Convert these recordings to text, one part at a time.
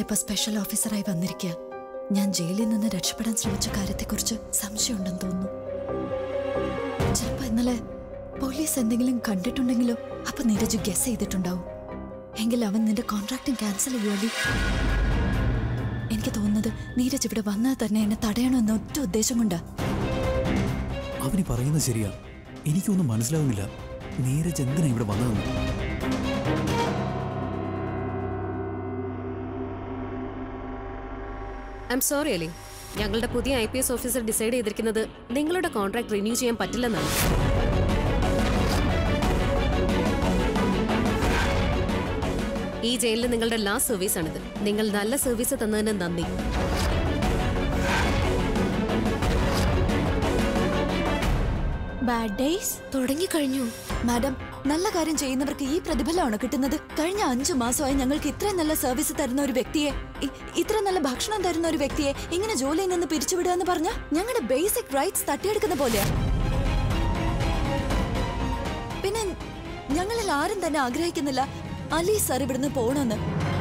ഇപ്പൊ സ്പെഷ്യൽ ഓഫീസറായി വന്നിരിക്കുക ഞാൻ ജയിലിൽ നിന്ന് രക്ഷപ്പെടാൻ ശ്രമിച്ച കാര്യത്തെക്കുറിച്ച് സംശയമുണ്ടെന്ന് തോന്നുന്നു ചിലപ്പോ ഇന്നലെ പോലീസ് എന്തെങ്കിലും കണ്ടിട്ടുണ്ടെങ്കിലോ അപ്പൊ നീരജ് ഗസ് ചെയ്തിട്ടുണ്ടാവും എങ്കിൽ അവൻ നിന്റെ കോൺട്രാക്റ്റും ക്യാൻസൽ ചെയ്യുമല്ലോ എനിക്ക് തോന്നുന്നത് നീരജ് ഇവിടെ വന്നത് തന്നെ എന്നെ തടയണമെന്ന ഒറ്റ ഉദ്ദേശം കൊണ്ടാ അവനി പറയുന്നത് ശരിയാ എനിക്കൊന്നും മനസ്സിലാവുന്നില്ല നീരജ് എന്തിനാ ഇവിടെ വന്നതെന്ന് ഐ എം സോറി അലി ഞങ്ങളുടെ പുതിയ I P S officer decide ചെയ്തിരിക്കുന്നത് നിങ്ങളുടെ കോൺട്രാക്ട് റിന്യൂ ചെയ്യാൻ പറ്റില്ലെന്നാണ് ഈ ജയിലിൽ നിങ്ങളുടെ ലാസ്റ്റ് സർവീസ് ആണിത് നിങ്ങൾ നല്ല സർവീസ് തന്നതിന് നന്ദി ബാഡ് ഡേയ്സ് തുടങ്ങിക്കഴിഞ്ഞു മാഡം നല്ല കാര്യം ചെയ്യുന്നവർക്ക് ഈ പ്രതിഫലമാണോ കിട്ടുന്നത് കഴിഞ്ഞ അഞ്ചു മാസമായി ഞങ്ങൾക്ക് ഇത്രയും നല്ല സർവീസ് തരുന്ന ഒരു വ്യക്തിയെ ഇ- ഇത്ര നല്ല ഭക്ഷണം തരുന്ന ഒരു വ്യക്തിയെ ഇങ്ങനെ ജോലിയിൽ നിന്ന് പിരിച്ചുവിടുക എന്ന് പറഞ്ഞ ഞങ്ങളുടെ ബേസിക് റൈറ്റ്സ് തട്ടിയെടുക്കുന്ന പോലെയാ പിന്നെ ഞങ്ങളിൽ ആരും തന്നെ ആഗ്രഹിക്കുന്നില്ല അലി സാർ ഇവിടുന്ന് പോണെന്ന്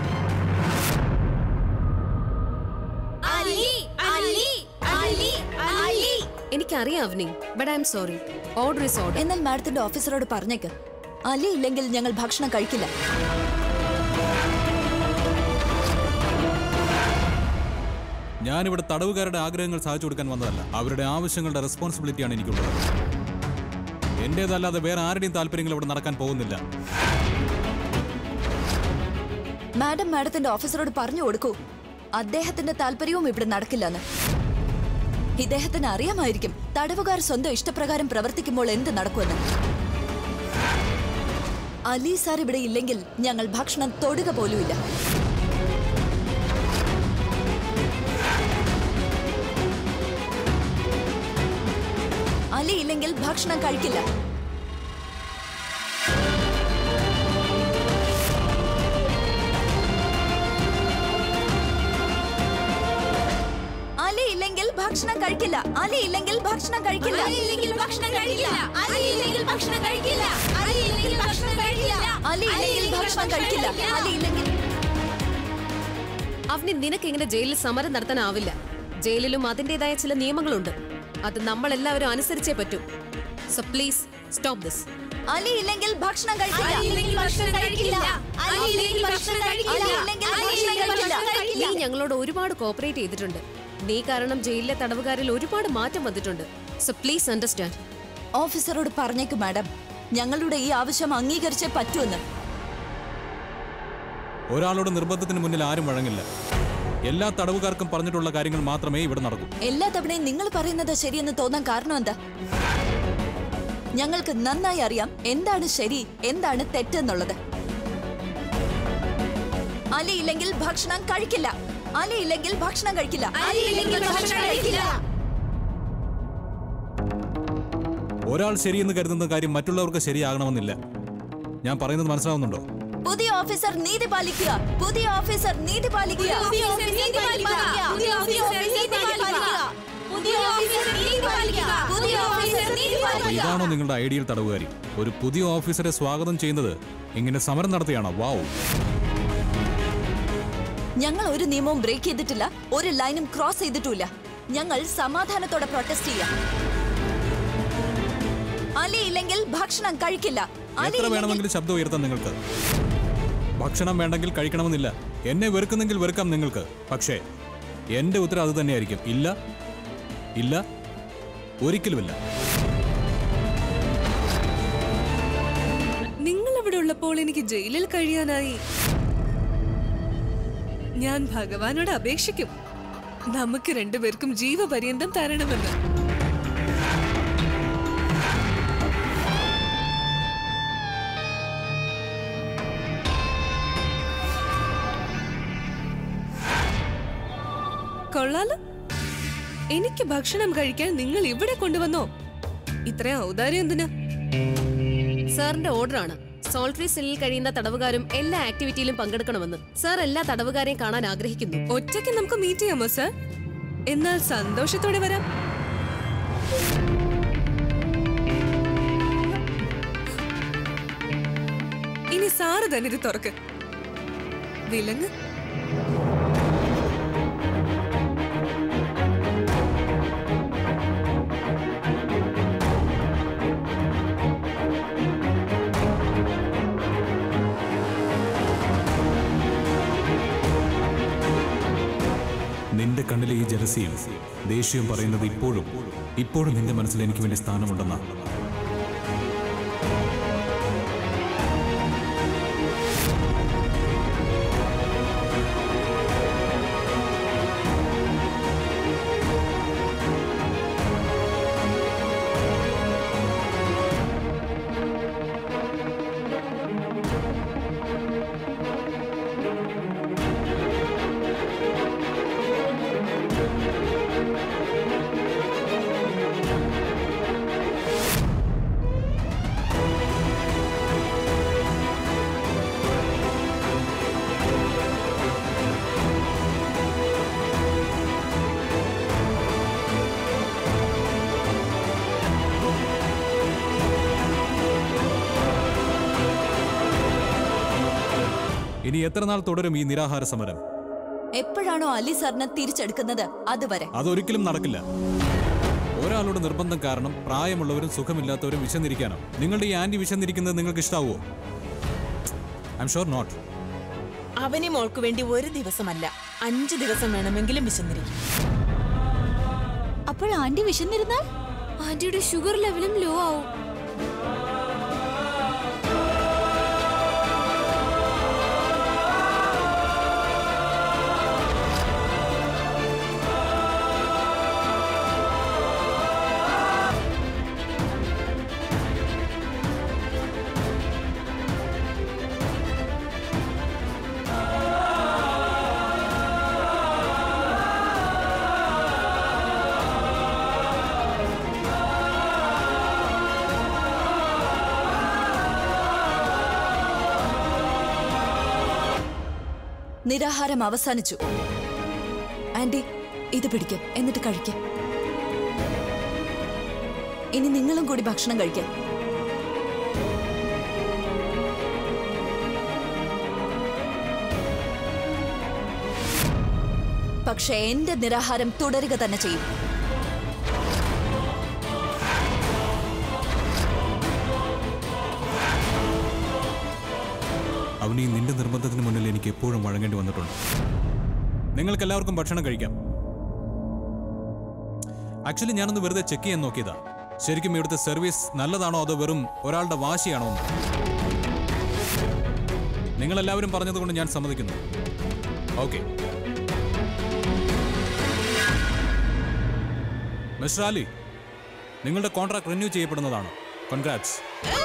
എനിക്കറിയാം Avani but I'm sorry order is order എന്നാൽ മാഡത്തിന്റെ ഓഫീസറോട് പറഞ്ഞേക്ക് അലി ഇല്ലെങ്കിൽ ഞങ്ങൾ ഭക്ഷണം കഴിക്കില്ല ഞാനിവിടെ തടവുകാരുടെ ആഗ്രഹങ്ങൾ സാധിച്ചു കൊടുക്കാൻ വന്നതല്ല അവരുടെ ആവശ്യങ്ങളുടെ റെസ്പോൺസിബിലിറ്റിയാണ് എനിക്കുള്ളത് എന്റേതല്ലാതെ വേറെ ആരുടെയും താല്പര്യങ്ങൾ ഇവിടെ നടക്കാൻ പോകുന്നില്ല മാഡം മാഡത്തിന്റെ ഓഫീസറോട് പറഞ്ഞു കൊടുക്കൂ അദ്ദേഹത്തിന്റെ താല്പര്യവും ഇവിടെ നടക്കില്ലെന്ന് ഇദ്ദേഹത്തിന് അറിയാമായിരിക്കും തടവുകാർ സ്വന്തം ഇഷ്ടപ്രകാരം പ്രവർത്തിക്കുമ്പോൾ എന്ത് നടക്കുമെന്ന് അലി സാർ ഇവിടെ ഇല്ലെങ്കിൽ ഞങ്ങൾ ഭക്ഷണം തൊടുക പോലുമില്ല അലി ഇല്ലെങ്കിൽ ഭക്ഷണം കഴിക്കില്ല അലി ഇല്ലെങ്കിൽ ഭക്ഷണം കഴിക്കില്ല അലി ഇല്ലെങ്കിൽ ഭക്ഷണം കഴിക്കില്ല ഇല്ലെങ്കിൽ ഭക്ഷണം കഴിക്കില്ല അലി ഇല്ലെങ്കിൽ ഭക്ഷണം കഴിക്കില്ല അലി ഇല്ലെങ്കിൽ ഭക്ഷണം കഴിക്കില്ല അലി ഇല്ലെങ്കിൽ ഭക്ഷണം കഴിക്കില്ല അലി ഇല്ലെങ്കിൽ അവന് നിനക്ക് ഇങ്ങനെ ജയിലിൽ സമരം നടത്താനാവില്ല ജയിലിലും അതിൻ്റെതായ ചില നിയമങ്ങളുണ്ട് അത് നമ്മൾ എല്ലാവരും അനുസരിച്ചേ പറ്റൂ so please stop this Ali ഇല്ലെങ്കിൽ ഭക്ഷണം കഴിക്കില്ല അലി ഇല്ലെങ്കിൽ ഭക്ഷണം കഴിക്കില്ല അലി ഇല്ലെങ്കിൽ ഭക്ഷണം കഴിക്കില്ല അലി ഇല്ലെങ്കിൽ ഭക്ഷണം കഴിക്കില്ല നീ ഞങ്ങളോട് ഒരുപാട് കോപ്പറേറ്റ് ചെയ്തിട്ടുണ്ട് നീ കാരണം ജയിലിലെ തടവുകാരിൽ ഒരുപാട് മാറ്റം വന്നിട്ടുണ്ട് സോ പ്ലീസ് അണ്ടർസ്റ്റാൻഡ് ഓഫീസറോട് പറഞ്ഞേക്ക് മാഡം ഞങ്ങളുടെ ഈ ആവശ്യം അംഗീകരിച്ചേ പറ്റുമെന്ന് ഒരാളുടെ നിർബന്ധത്തിന് മുന്നിൽ ആരും വഴങ്ങില്ല എല്ലാ തടവുകാർക്കും പറഞ്ഞിട്ടുള്ള കാര്യങ്ങൾ മാത്രമേ ഇവിടെ നടക്കൂ എല്ലാ തവണയും നിങ്ങൾ പറയുന്നത് ശരിയെന്ന് തോന്നാൻ കാരണം എന്താ ഞങ്ങൾക്ക് നന്നായി അറിയാം എന്താണ് ശരി എന്താണ് തെറ്റെന്നുള്ളത് അലി ഇല്ലെങ്കിൽ ഭക്ഷണം കഴിക്കില്ല അലി ഇല്ലെങ്കിൽ ഭക്ഷണം കഴിക്കില്ല അലി ഇല്ലെങ്കിൽ ഭക്ഷണം കഴിക്കില്ല ഒരാൾ ശരിയെന്ന് കരുതുന്ന കാര്യം മറ്റുള്ളവർക്ക് ശരിയാകണമെന്നില്ല ഞാൻ പറയുന്നത് മനസ്സിലാവുന്നുണ്ടോ പുതിയ ഓഫീസർ നീതി പാലിക്കുക പുതിയ ഓഫീസർ നീതി പാലിക്കുക പുതിയ ഓഫീസർ നീതി പാലിക്കുക പുതിയ ഓഫീസർ നീതി പാലിക്കുക പുതിയ ഓഫീസർ നീതി പാലിക്കുക പുതിയ ഓഫീസർ നീതി അപ്പൊ പാലിക്കുക ഇതാണോ നിങ്ങളുടെ ഐഡിയൽ തടവുകാരി ഒരു പുതിയ ഓഫീസറെ സ്വാഗതം ചെയ്യുന്നത് ഇങ്ങനെ സമരം നടത്തിയാണോ വാവ് ഞങ്ങൾ ഒരു നിയമവും ബ്രേക്ക് ചെയ്തിട്ടില്ല ഒരു ലൈനും ക്രോസ് ചെയ്തിട്ടുമില്ല ഞങ്ങൾ സമാധാനത്തോടെ പ്രൊട്ടസ്റ്റ് ചെയ്യാം അലി ഇല്ലെങ്കിൽ ഭക്ഷണം കഴിക്കില്ല അലി എത്ര ഇല്ലെങ്കിൽ വേണമെങ്കിലും ശബ്ദം ഉയർത്താം നിങ്ങൾക്ക് ഭക്ഷണം വേണ്ടെങ്കിൽ കഴിക്കണമെന്നില്ല എന്നെ വെറുക്കുന്നെങ്കിൽ വെറുക്കാം നിങ്ങൾക്ക് പക്ഷേ എന്റെ ഉത്തരം അത് തന്നെയായിരിക്കും ഇല്ല ഇല്ല ഒരിക്കലുമില്ല നിങ്ങൾ അവിടെ ഉള്ളപ്പോൾ എനിക്ക് ജയിലിൽ കഴിയാനായി ഞാൻ ഭഗവാനോട് അപേക്ഷിക്കും നമുക്ക് രണ്ടുപേർക്കും ജീവപര്യന്തം തരണമെന്ന് കൊള്ളാലോ എനിക്ക് ഭക്ഷണം കഴിക്കാൻ നിങ്ങൾ ഇവിടെ കൊണ്ടുവന്നോ ഇത്രയും ഔദാര്യം എന്തിനാ സാറിന്റെ ഓർഡറാണ് സോൾട്രി സെല്ലിൽ കഴിയുന്ന തടവുകാരും എല്ലാ ആക്ടിവിറ്റിയിലും പങ്കെടുക്കണമെന്ന് സാർ എല്ലാ തടവുകാരെയും കാണാൻ ആഗ്രഹിക്കുന്നു ഒറ്റയ്ക്ക് നമുക്ക് മീറ്റ് ചെയ്യാമോ സർ എന്നാൽ സന്തോഷത്തോടെ വരാം ഇനി സാറ് തന്നെ ഇത് തുറക്ക് വിലങ്ങ് ജലസിയും ദേഷ്യവും പറയുന്നത് ഇപ്പോഴും ഇപ്പോഴും നിന്റെ മനസ്സിൽ എനിക്ക് വേണ്ടി സ്ഥാനമുണ്ടെന്നാ ഇനി എത്ര നാൾ തുടരും ഈ നിരാഹാര സമരം എപ്പോഴാണോ അലി സാറിനെ തിരിച്ചെടുക്കുന്നത് അതുവരെ അതൊരിക്കലും നടക്കില്ല ഒരാളുടെ നിർബന്ധം കാരണം പ്രായമുള്ളവരും സുഖമില്ലാത്തവരും വിശന്നിരിക്കാനോ നിങ്ങളുടെ ഈ ആന്റി വിശന്നിരിക്കുന്നത് നിങ്ങൾക്ക് ഇഷ്ടാവുമോ ഐ എം ഷുവർ നോട്ട് അവനെ മോൾക്ക് വേണ്ടി ഒരു ദിവസമല്ല അഞ്ചു ദിവസം വേണമെങ്കിലും വിശന്നിരിക്കും അപ്പോൾ ആന്റി വിശന്നിരുന്നാൽ ആന്റിയുടെ ഷുഗർ ലെവലും ലോ ആവും നിരാഹാരം അവസാനിച്ചു ആന്റി ഇത് പിടിക്കാം എന്നിട്ട് കഴിക്കാം ഇനി നിങ്ങളും കൂടി ഭക്ഷണം കഴിക്കാം പക്ഷെ എന്റെ നിരാഹാരം തുടരുക തന്നെ ചെയ്യും അവന് ഈ നിന്റെ നിർബന്ധത്തിന് മുന്നിൽ എനിക്ക് എപ്പോഴും വഴങ്ങേണ്ടി വന്നിട്ടുണ്ട് നിങ്ങൾക്ക് എല്ലാവർക്കും ഭക്ഷണം കഴിക്കാം ആക്ച്വലി ഞാനൊന്ന് വെറുതെ ചെക്ക് ചെയ്യാൻ നോക്കിയതാ ശരിക്കും ഇവിടുത്തെ സർവീസ് നല്ലതാണോ അതോ വെറും ഒരാളുടെ വാശിയാണോ എന്ന് നിങ്ങളെല്ലാവരും പറഞ്ഞതുകൊണ്ട് ഞാൻ സമ്മതിക്കുന്നു ഓക്കെ മിസ്റ്റർ അലി നിങ്ങളുടെ കോൺട്രാക്ട് റിന്യൂ ചെയ്യപ്പെടുന്നതാണ് കൺഗ്രാറ്റ്സ്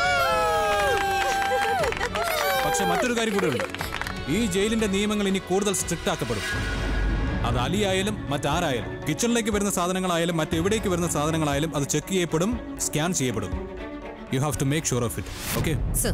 പക്ഷെ മറ്റൊരു കാര്യം കൂടെ ഉണ്ട് ഈ ജയിലിന്റെ നിയമങ്ങൾ ഇനി കൂടുതൽ സ്ട്രിക്റ്റ് ആക്കപ്പെടും അത് അലി ആയാലും മറ്റാരായാലും കിച്ചണിലേക്ക് വരുന്ന സാധനങ്ങളായാലും മറ്റെവിടേക്ക് വരുന്ന സാധനങ്ങളായാലും അത് ചെക്ക് ചെയ്യപ്പെടും സ്കാൻ ചെയ്യപ്പെടും you have to make sure of it okay sir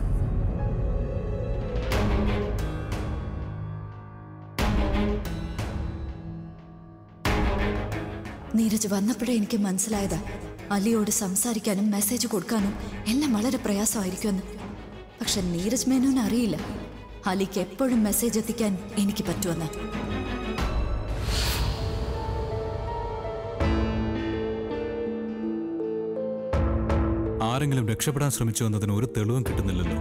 Neeraj വന്നപ്പോഴേ എനിക്ക് മനസ്സിലായതാ അലിയോട് സംസാരിക്കാനും മെസ്സേജ് കൊടുക്കാനും എല്ലാം വളരെ പ്രയാസമായിരിക്കുമെന്ന് പക്ഷെ നീരജ് മേനോന് അറിയില്ല അലിക്ക് എപ്പോഴും മെസ്സേജ് എത്തിക്കാൻ എനിക്ക് പറ്റുമെന്ന് ആരെങ്കിലും രക്ഷപ്പെടാൻ ശ്രമിച്ചു എന്നതിന് ഒരു തെളിവും കിട്ടുന്നില്ലല്ലോ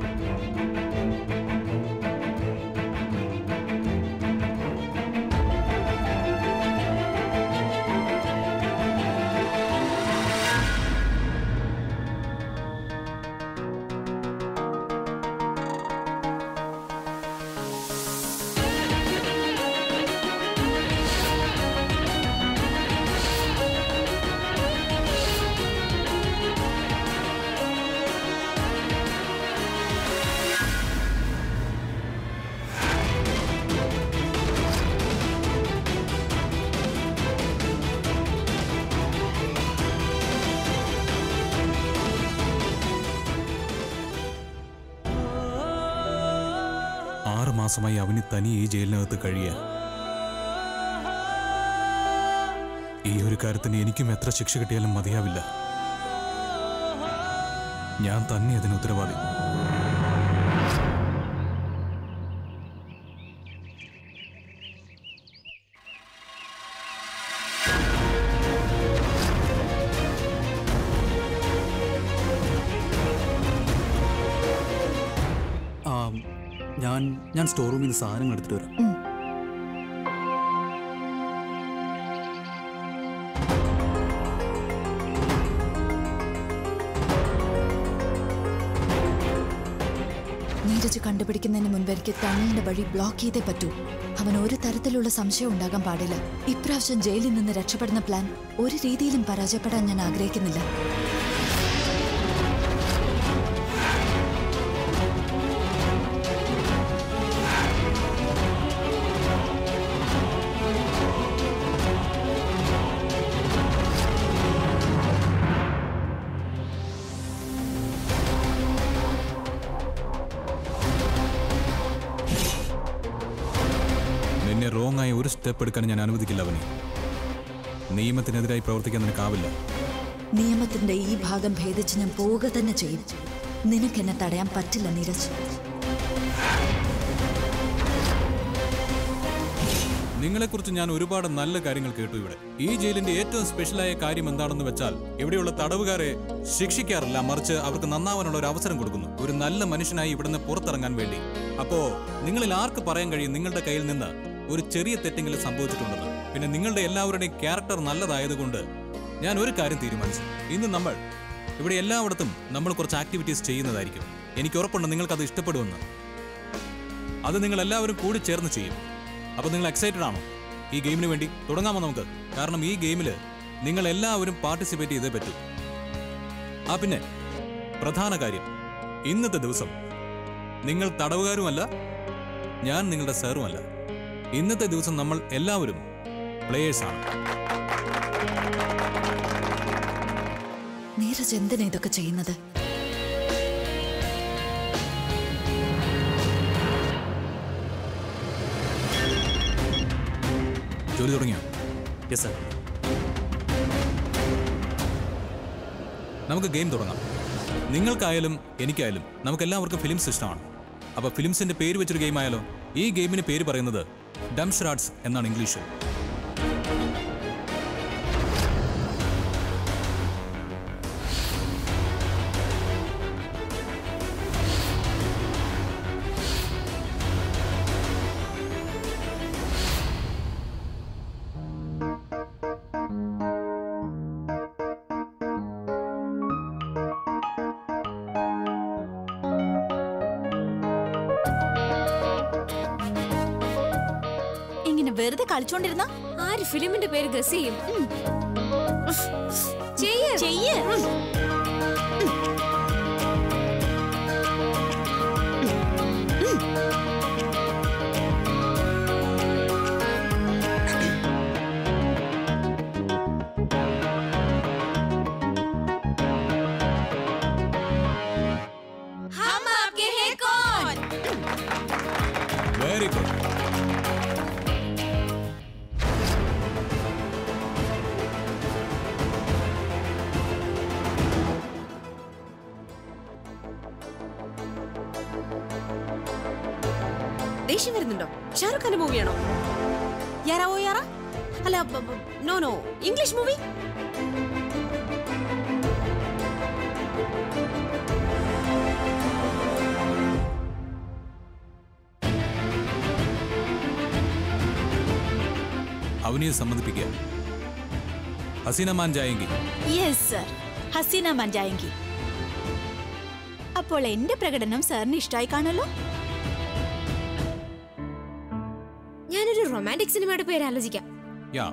ആറ് മാസമായി അവന് തനി ഈ ജയിലിനകത്ത് കഴിയ ഈ ഒരു കാര്യത്തിന് എനിക്കും എത്ര ശിക്ഷ കിട്ടിയാലും മതിയാവില്ല ഞാൻ തന്നെ അതിന് ഉത്തരവാദി ആ, ഞാൻ ഞാൻ സ്റ്റോർ റൂമിൽ നിന്ന് സാധനങ്ങൾ എടുത്തിട്ട് വരാം നീരജ് കണ്ടുപിടിക്കുന്നതിന് മുൻപ് എനിക്ക് തണ്ണീന്റെ വഴി ബ്ലോക്ക് ചെയ്തേ പറ്റൂ അവൻ ഒരു തരത്തിലുള്ള സംശയം ഉണ്ടാകാൻ പാടില്ല ഇപ്രാവശ്യം ജയിലിൽ നിന്ന് രക്ഷപ്പെടുന്ന പ്ലാൻ ഒരു രീതിയിലും പരാജയപ്പെടാൻ ഞാൻ ആഗ്രഹിക്കുന്നില്ല നിന്നെ റോങ് ആയ ഒരു സ്റ്റെപ്പ് എടുക്കാൻ ഞാൻ അനുവദിക്കില്ല അവനെ നിയമത്തിനെതിരായി പ്രവർത്തിക്കാൻ നിനക്കാവില്ല നിയമത്തിന്റെ ഈ ഭാഗം ഭേദിച്ച് ഞാൻ പോവുക തന്നെ ചെയ്യും നിനക്കെന്നെ തടയാൻ പറ്റില്ല നീരജ് നിങ്ങളെക്കുറിച്ച് ഞാൻ ഒരുപാട് നല്ല കാര്യങ്ങൾ കേട്ടു ഇവിടെ ഈ ജയിലിന്റെ ഏറ്റവും സ്പെഷ്യലായ കാര്യം എന്താണെന്ന് വെച്ചാൽ ഇവിടെയുള്ള തടവുകാരെ ശിക്ഷിക്കാറില്ല മറിച്ച് അവർക്ക് നന്നാവാനുള്ള ഒരു അവസരം കൊടുക്കുന്നു ഒരു നല്ല മനുഷ്യനായി ഇവിടുന്ന് പുറത്തിറങ്ങാൻ വേണ്ടി അപ്പോ നിങ്ങളിൽ ആർക്ക് പറയാൻ കഴിയും നിങ്ങളുടെ കയ്യിൽ നിന്ന് ഒരു ചെറിയ തെറ്റെങ്കിലും സംഭവിച്ചിട്ടുണ്ടെന്ന് പിന്നെ നിങ്ങളുടെ എല്ലാവരുടെയും ക്യാരക്ടർ നല്ലതായതുകൊണ്ട് ഞാൻ ഒരു കാര്യം തീരുമാനിച്ചു ഇന്ന് നമ്മൾ ഇവിടെ എല്ലായിടത്തും നമ്മൾ കുറച്ച് ആക്ടിവിറ്റീസ് ചെയ്യുന്നതായിരിക്കും എനിക്ക് ഉറപ്പുണ്ട് നിങ്ങൾക്കത് ഇഷ്ടപ്പെടുമെന്ന് അത് നിങ്ങൾ എല്ലാവരും കൂടി ചേർന്ന് ചെയ്യും അപ്പോൾ നിങ്ങൾ എക്സൈറ്റഡ് ആണോ ഈ ഗെയിമിന് വേണ്ടി തുടങ്ങാമോ നമുക്ക് കാരണം ഈ ഗെയിമിൽ നിങ്ങൾ എല്ലാവരും പാർട്ടിസിപ്പേറ്റ് ചെയ്തേ പറ്റൂ ആ പിന്നെ പ്രധാന കാര്യം ഇന്നത്തെ ദിവസം നിങ്ങൾ തടവുകാരുമല്ല ഞാൻ നിങ്ങളുടെ സാറുമല്ല ഇന്നത്തെ ദിവസം നമ്മൾ എല്ലാവരും പ്ലേയേഴ്സാണ് നീരജ് എന്തിനാ ഇതൊക്കെ ചെയ്യുന്നത് ജോലി തുടങ്ങിയോ യെസ് സർ നമുക്ക് ഗെയിം തുടങ്ങാം നിങ്ങൾക്കായാലും എനിക്കായാലും നമുക്ക് എല്ലാവർക്കും ഫിലിംസ് ഇഷ്ടമാണ് അപ്പോൾ ഫിലിംസിന്റെ പേര് വെച്ചൊരു ഗെയിം ആയാലോ ഈ ഗെയിമിന് പേര് പറയുന്നത് ഡംഷറാട്സ് എന്നാണ് ഇംഗ്ലീഷിൽ ഇങ്ങനെ വെറുതെ കളിച്ചോണ്ടിരുന്ന ആര് ഫിലിമിന്റെ പേര് ഗസ് ചെയ്യും ചെയ്യ് ചെയ്യ് हम आपके हैं कौन വെരി ഗുഡ് ദേഷ്യം വരുന്നുണ്ടോ ഷാറുഖ് ഖാന്റെ മൂവിയാണോ യാരാ ഓ യാറാ അല്ല നോ നോ ഇംഗ്ലീഷ് മൂവി അവനിയെ സമ്മതിപ്പിക്കുക ഹസീന മാൻ ജായെങ്കിൽ യെസ് സർ ഹസീന മഞ്ചായെങ്കിൽ അപ്പോൾ എന്റെ പ്രകടനം സാറിന് ഇഷ്ടമായി കാണുമല്ലോ ഞാനൊരു റൊമാൻറ്റിക് സിനിമയുടെ പേര് ആലോചിക്കാം യാ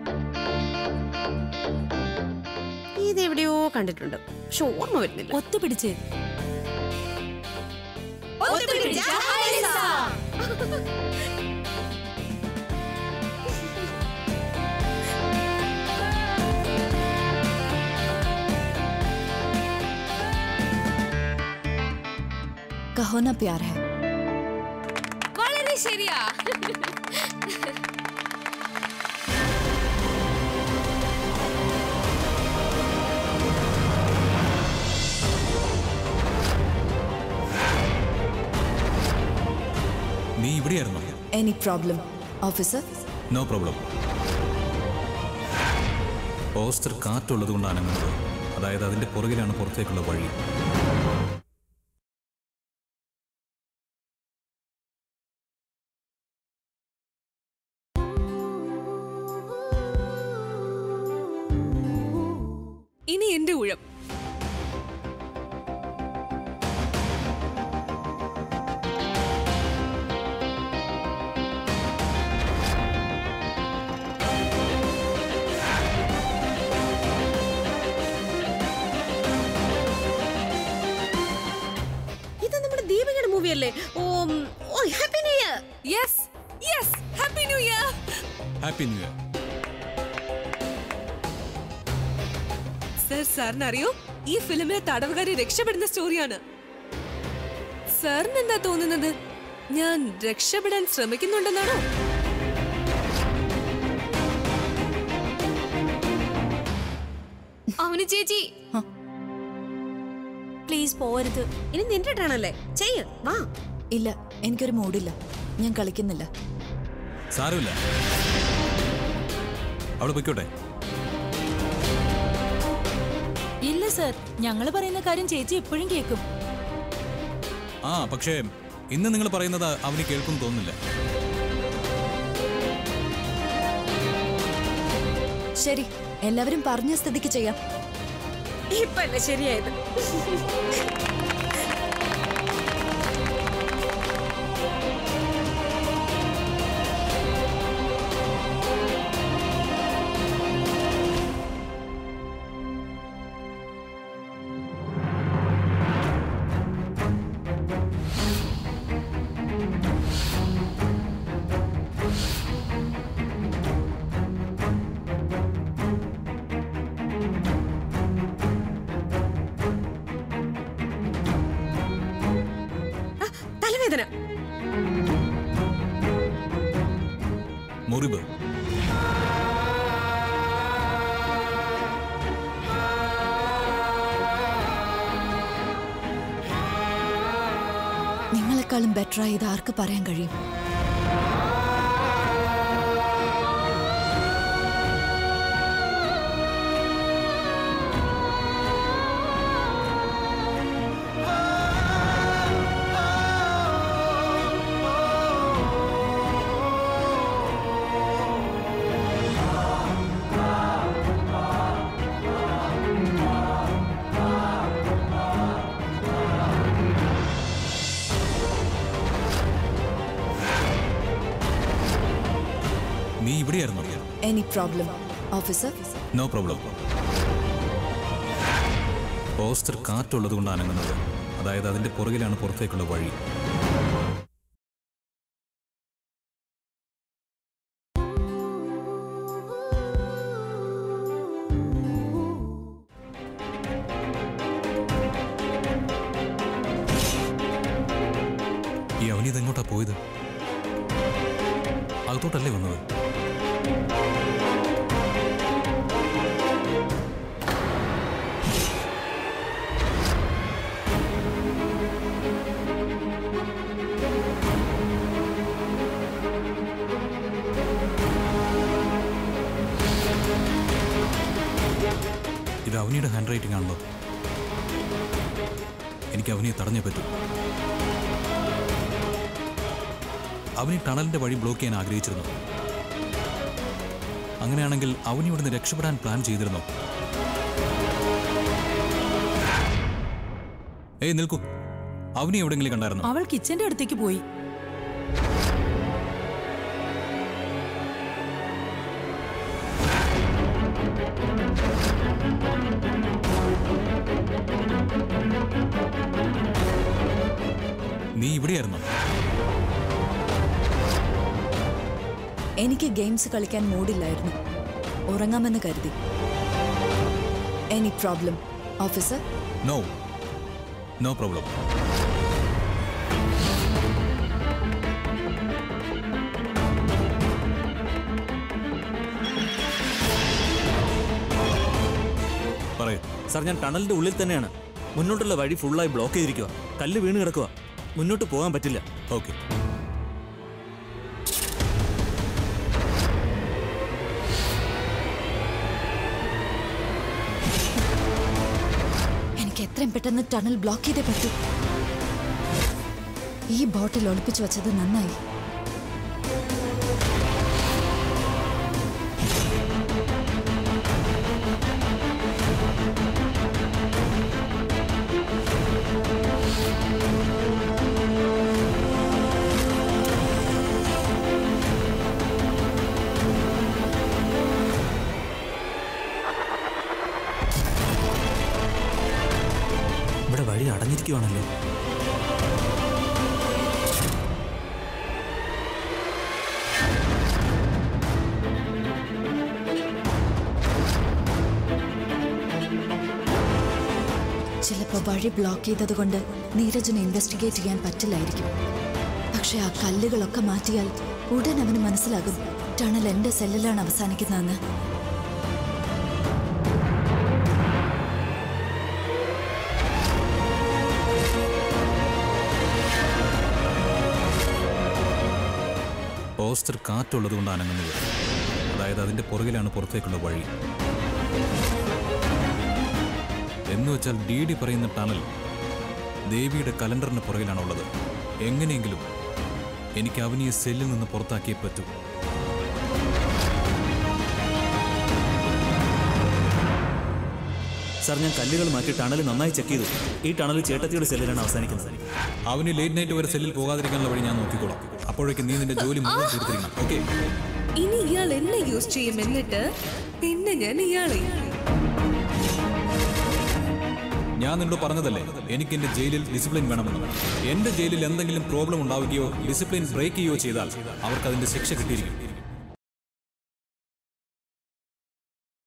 ഇതെവിടെയോ കണ്ടിട്ടുണ്ട് പക്ഷെ ഓർമ്മ വരുന്നില്ല ഒത്തുപിടിച്ച് കഹോ ना प्यार है വളരെ ശരിയാ നീ ഇവിടെയായിരുന്നോ any problem officer no problem poster കാറ്റുള്ളത് കൊണ്ട് അനങ്ങുന്നത് അതായത് അതിന്റെ പുറകിലാണ് പുറത്തേക്കുള്ള വഴി ഇനി എന്റെ ഊഴം അല്ലേ ഓ ഉം, ഓ happy new year yes yes happy new year happy new year sir സാറിന് അറിയോ ഈ ഫിലിമിലെ തടവുകാരി രക്ഷപ്പെടുന്ന സ്റ്റോറിയാണ് സാറിന് എന്താ തോന്നുന്നത് ഞാൻ രക്ഷപ്പെടാൻ ശ്രമിക്കുന്നുണ്ടെന്നാണോ അവന് ചേച്ചി പ്ലീസ് പോവരുത് ഇനി നിന്റെ ടേൺ അല്ലേ ചെയ്യ് വാ ഇല്ല എനിക്കൊരു മൂഡില്ല ഞാൻ കളിക്കുന്നില്ല സാരമില്ല അവിടെ പൊയ്ക്കോട്ടെ ഇല്ല സർ ഞങ്ങൾ പറയുന്ന കാര്യം ചേച്ചി എപ്പോഴും കേൾക്കും ആ പക്ഷേ ഇന്ന് നിങ്ങൾ പറയുന്നത് അവന് കേൾക്കും തോന്നുന്നില്ല ശരി എല്ലാവരും പറഞ്ഞ സ്ഥിതിക്ക് ചെയ്യാം ഇപ്പൊ അല്ലേ ശരിയായത് ആ, തലവേദന മുറിവ് നിങ്ങളെക്കാളും ബെറ്ററായി ഇത് ആർക്ക് പറയാൻ കഴിയും നീ ഇവിടെയായിരുന്നു any problem officer no problem poster കാറ്റുള്ളത് കൊണ്ട് അനങ്ങുന്നത് അതായത് അതിന്റെ പുറകിലാണ് പുറത്തേക്കുള്ള വഴി ഈ അവനി ഇതെങ്ങോട്ടാ പോയത് അകത്തോട്ടല്ലേ വന്നത് ഇത് അവനിയുടെ ഹാൻഡ് റൈറ്റിംഗ് ആണല്ലോ എനിക്ക് അവനിയെ തടഞ്ഞേ പറ്റൂ അവനി ടണലിന്റെ വഴി ബ്ലോക്ക് ചെയ്യാൻ ആഗ്രഹിച്ചിരുന്നു അങ്ങനെയാണെങ്കിൽ അവനി ഇവിടുന്ന് രക്ഷപ്പെടാൻ പ്ലാൻ ചെയ്തിരുന്നോ ഏയ് നിൽക്കൂ അവനി എവിടെയെങ്കിലും കണ്ടായിരുന്നോ അവൾ കിച്ചന്റെ അടുത്തേക്ക് പോയി നീ ഇവിടെയായിരുന്നോ എനിക്ക് ഗെയിംസ് കളിക്കാൻ മൂഡില്ലായിരുന്നു ഉറങ്ങാമെന്ന് കരുതി any problem officer no no problem പറയൂ സാർ ഞാൻ ടണലിന്റെ ഉള്ളിൽ തന്നെയാണ് മുന്നോട്ടുള്ള വഴി ഫുള്ളായി ബ്ലോക്ക് ചെയ്തിരിക്കുക കല്ല് വീണ് കിടക്കുക മുന്നോട്ട് പോകാൻ പറ്റില്ല ഓക്കെ എനിക്ക് എത്രയും പെട്ടെന്ന് ടണൽ ബ്ലോക്ക് ചെയ്തേ പറ്റൂ ഈ ബോട്ടിൽ ഒളിപ്പിച്ചു വെച്ചത് നന്നായി ഇവിടെ വഴി അടഞ്ഞിരിക്കുവാണല്ലോ ചിലപ്പോൾ വഴി ബ്ലോക്ക് ചെയ്തതുകൊണ്ട് നീരജിനെ ഇൻവെസ്റ്റിഗേറ്റ് ചെയ്യാൻ പറ്റില്ലായിരിക്കും പക്ഷെ ആ കല്ലുകളൊക്കെ മാറ്റിയാൽ ഉടൻ അവന് മനസ്സിലാകും ടണൽ എന്റെ സെല്ലിലാണ് അവസാനിക്കുന്നതെന്ന് പോസ്റ്റർ കാറ്റുള്ളത് കൊണ്ട് അനങ്ങുന്നത് അതായത് അതിന്റെ പുറകിലാണ് പുറത്തേക്കുള്ള വഴി എന്ന് വെച്ചാൽ ഡി ഡി പറയുന്ന ടണൽ ദേവിയുടെ കലണ്ടറിന് പുറകിലാണുള്ളത് എങ്ങനെയെങ്കിലും എനിക്ക് അവനിയെ സെല്ലിൽ നിന്ന് പുറത്താക്കിയേ പറ്റൂ സാർ ഞാൻ കല്ലുകൾ മാറ്റി ടണൽ നന്നായി ചെക്ക് ചെയ്തു ഈ ടണൽ ചേട്ടത്തിയുടെ സെല്ലിലാണ് അവസാനിക്കുന്നത് അവന് ലേറ്റ് നൈറ്റ് വരെ സെല്ലിൽ പോകാതിരിക്കാനുള്ള വഴി ഞാൻ നോക്കിക്കോളാം അപ്പോഴേക്കും നീ നിന്റെ ജോലി മുഴുവൻ തീർത്തിരിക്കണം ഓക്കെ ഇനി ഇയാൾ എന്നെ യൂസ് ചെയ്യും എന്നിട്ട് പിന്നെ ഞാൻ ഇയാളെ ഞാൻ നിന്നോട് പറഞ്ഞതല്ലേ എനിക്ക് എന്റെ ജയിലിൽ ഡിസിപ്ലിൻ വേണമെന്ന് എന്റെ ജയിലിൽ എന്തെങ്കിലും പ്രോബ്ലം ഉണ്ടാവുകയോ ഡിസിപ്ലിൻ ബ്രേക്ക് ചെയ്യുകയോ ചെയ്താൽ അവർക്ക് അതിന്റെ ശിക്ഷ കിട്ടിയിരിക്കും